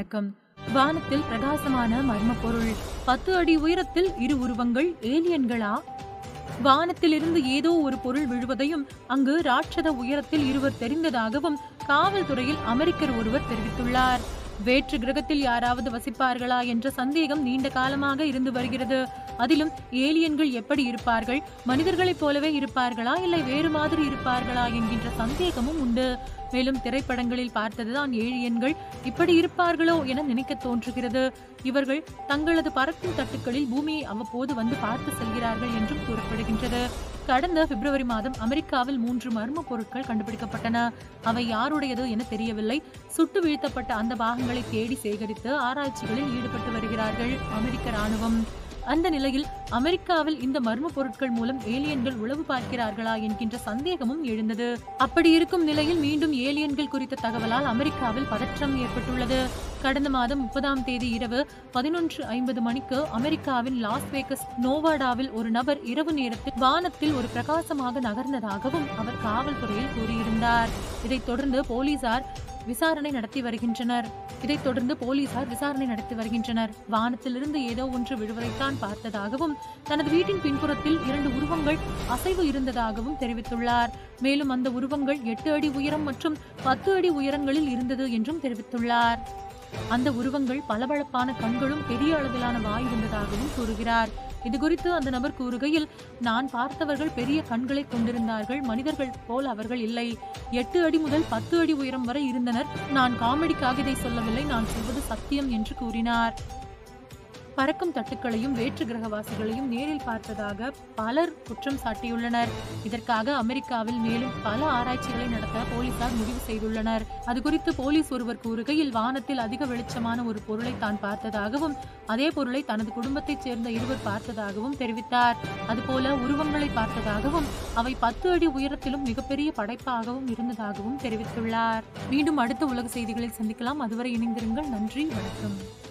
வணக்கம் வானத்தில் பிரகாசமான மர்ம பொருள் பத்து அடி உயரத்தில் இரு உருவங்கள் ஏலியன்களா வானத்திலிருந்து ஏதோ ஒரு பொருள் விழுவதையும் அங்கு ராட்சத உயரத்தில் இருவர் தெரிந்ததாகவும் காவல்துறையில் அமெரிக்கர் ஒருவர் தெரிவித்துள்ளார் வேற்று கிரகத்தில் யாராவது வசிப்பார்களா என்ற சந்தேகம் நீண்ட காலமாக இருந்து வருகிறது அதிலும் ஏலியன்கள் எப்படி இருப்பார்கள் மனிதர்களைப் போலவே இருப்பார்களா இல்லை வேறு மாதிரி இருப்பார்களா என்கின்ற சந்தேகமும் உண்டு மேலும் திரைப்படங்களில் பார்த்ததுதான் ஏலியன்கள் இப்படி இருப்பார்களோ என நினைக்க தோன்றுகிறது இவர்கள் தங்களது பறக்கும் தட்டுக்களில் பூமியை அவ்வப்போது வந்து பார்த்து செல்கிறார்கள் என்றும் கூறப்படுகின்றது கடந்த பிப்ரவரி மாதம் அமெரிக்காவில் மூன்று மர்ம பொருட்கள் கண்டுபிடிக்கப்பட்டன அவை யாருடையது என தெரியவில்லை சுட்டு வீழ்த்தப்பட்ட அந்த பாகங்களை தேடி சேகரித்து ஆராய்ச்சிகளில் ஈடுபட்டு வருகிறார்கள் அமெரிக்க ராணுவம் அந்த நிலையில் அமெரிக்காவில் இந்த மர்ம பொருட்கள் மூலம் ஏலியன்கள் உளவு பார்க்கிறார்களா என்கின்ற சந்தேகமும் எழுந்தது அப்படி இருக்கும் நிலையில் மீண்டும் ஏலியன்கள் குறித்த தகவலால் அமெரிக்காவில் பதற்றம் ஏற்பட்டுள்ளது கடந்த மாதம் முப்பதாம் தேதி இரவு பதினொன்று ஐம்பது மணிக்கு அமெரிக்காவின் லாஸ் வேகஸ் நோவாடாவில் ஒரு நபர் இரவு நேரத்தில் வானத்தில் ஒரு பிரகாசமாக நகர்ந்ததாகவும் அவர் காவல்துறையில் கூறியிருந்தார் இதைத் தொடர்ந்து போலீசார் விசாரணை நடத்தி வருகின்றனர் இதைத் தொடர்ந்து போலீசார் விசாரணை நடத்தி வருகின்றனர் வானத்திலிருந்து ஏதோ ஒன்று விழுவதைத்தான் பார்த்ததாகவும் தனது வீட்டின் பின்புறத்தில் இரண்டு உருவங்கள் அசைவு இருந்ததாகவும் தெரிவித்துள்ளார் மேலும் அந்த உருவங்கள் எட்டு அடி உயரம் மற்றும் பத்து அடி உயரங்களில் இருந்தது என்றும் தெரிவித்துள்ளார் அந்த உருவங்கள் பளபளப்பான கண்களும் பெரிய அளவிலான வாய் இருந்ததாகவும் கூறுகிறார் இது குறித்து அந்த நபர் கூறுகையில் நான் பார்த்தவர்கள் பெரிய கண்களை கொண்டிருந்தார்கள் மனிதர்கள் போல் அவர்கள் இல்லை எட்டு அடி முதல் பத்து அடி உயரம் வரை இருந்தனர் நான் காமெடிக்காக இதை சொல்லவில்லை நான் சொல்வது சத்தியம் என்று கூறினார் பறக்கும் தட்டுக்களையும் வேற்று கிரகவாசிகளையும் நேரில் பார்த்ததாக பலர் குற்றம் சாட்டியுள்ளனர் இதற்காக அமெரிக்காவில் மேலும் பல ஆராய்ச்சிகளை நடத்த போலீசார் முடிவு செய்துள்ளனர் அது குறித்து போலீஸ் ஒருவர் கூறுகையில் வானத்தில் அதிக வெளிச்சமான ஒரு பொருளை தான் பார்த்ததாகவும் அதே பொருளை தனது குடும்பத்தைச் சேர்ந்த இருவர் பார்த்ததாகவும் தெரிவித்தார் அதுபோல உருவங்களை பார்த்ததாகவும் அவை பத்து அடி உயரத்திலும் மிகப்பெரிய படைப்பாகவும் இருந்ததாகவும் தெரிவித்துள்ளார் மீண்டும் அடுத்த உலக செய்திகளில் சந்திக்கலாம் அதுவரை இணைந்திருங்கள் நன்றி வணக்கம்